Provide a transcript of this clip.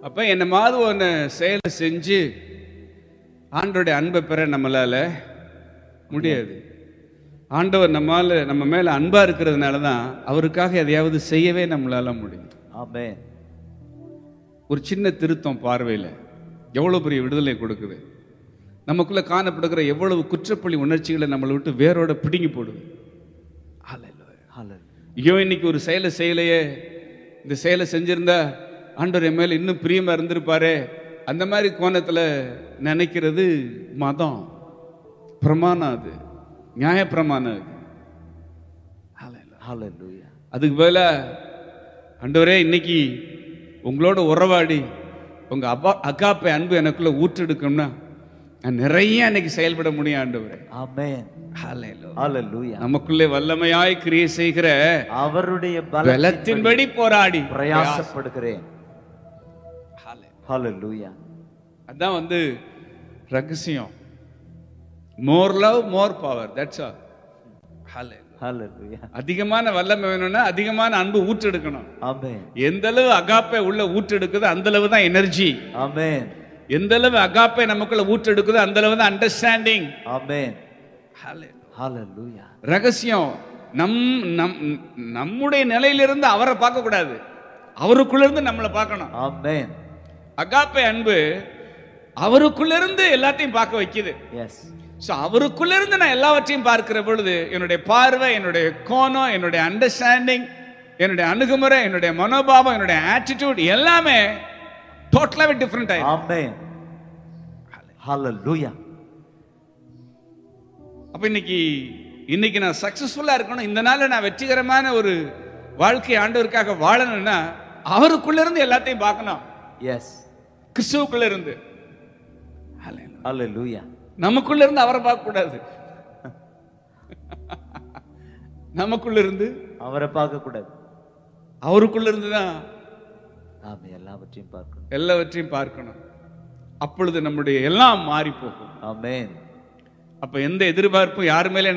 அப்ப என்ன மாதிரி ஒன்று செயலை செஞ்சு ஆண்டோடைய அன்பை பெற நம்மளால முடியாது ஆண்டவர் நம்மால நம்ம மேல அன்பா இருக்கிறதுனால தான் அவருக்காக எதையாவது செய்யவே நம்மளால முடியும் Amen. ஒரு சின்ன திருத்தம் பார்வையில் எவ்வளோ பெரிய விடுதலை கொடுக்குது நமக்குள்ள காணப்படுகிற எவ்வளவு குற்றப்பழி உணர்ச்சிகளை நம்மளை விட்டு வேரோட பிடுங்கி போடுது Hallelujah. Hallelujah. ஐயோ இன்னைக்கு ஒரு செயலை செய்யலையே இந்த செயலை செஞ்சிருந்தா ஆண்டவர் என் மேல இன்னும் பிரியமா இருந்திருப்பாரே அந்த மாதிரி கோணத்துல நினைக்கிறது மதம் பிரமாணம் அது நியாய பிரமாணம் அது Hallelujah. Hallelujah. அதுக்கு பதிலா ஆண்டவரே இன்னைக்கு உங்களோட உறவாடி உங்க அப்பா அக்காப்பை அன்பு எனக்குள்ள ஊற்றெடுக்கணும்னா நான் நிறைய இன்னைக்கு செயல்பட முடியும் ஆண்டவரே Amen. Hallelujah. Hallelujah. நமக்குள்ளே வல்லமையாய் கிரியை செய்கிற அவருடைய பலத்தின்படி பலத்தின்படி போராடி பிரயாசப்படுகிறேன் Hallelujah. Hallelujah. அதான் வந்து ரகசியம் more love more power that's all Hallelujah. அதிகமான வல்லமை வேணும்னா அதிகமான அன்பு ஊற்றெடுக்கணும் Amen. எந்த அளவு அகாப்பை உள்ள ஊற்றெடுக்குதோ அந்த அளவு தான் எனர்ஜி Amen. எந்த அளவு அகாப்பை நமக்குள்ள ஊற்றெடுக்குதோ அந்த அளவு தான் அண்டர்ஸ்டாண்டிங் Amen. Hallelujah. ரகசியம் நம் நம் நம்முடைய நிலையிலிருந்து அவரை பார்க்க கூடாது அவருக்குள்ள இருந்து நம்மளை பார்க்கணும் Amen. அகாப்பை அன்பு அவருக்குள்ள இருந்து எல்லாத்தையும் பார்க்க வைக்குது Yes. ஸோ அவருக்குள்ள இருந்து நான் எல்லாவற்றையும் பார்க்கிற பொழுது என்னுடைய பார்வை என்னுடைய கோணம் என்னுடைய அண்டர்ஸ்டாண்டிங் என்னுடைய அணுகுமுறை என்னுடைய மனோபாவம் என்னுடைய ஆட்டிடியூட் எல்லாமே டோட்டலாகவே டிஃப்ரெண்ட் ஆயிடும் Amen. Hallelujah. அப்ப இன்னைக்கு இன்னைக்கு நான் சக்சஸ்ஃபுல்லா இருக்கணும் இந்த நாள்ல நான் வெற்றிகரமான ஒரு வாழ்க்கை ஆண்டவருக்காக வாழணும்னா அவருக்குள்ள இருந்து எல்லாத்தையும் பார்க்கணும் Yes. கிறிஸ்துவுக்குள்ள இருந்து Hallelujah. Hallelujah. நமக்குள்ள இருந்து அவரை பார்க்க கூடாது நமக்குள்ள இருந்து அவரை பார்க்க கூடாது அவருக்குள்ள இருந்து தான் நாம எல்லாவற்றையும் பார்க்கணும் எல்லாவற்றையும் பார்க்கணும் அப்பொழுது நம்முடைய எல்லாம் மாறி போகும் Amen. அப்ப எந்த எதிர்பார்ப்பும் யார் மேலே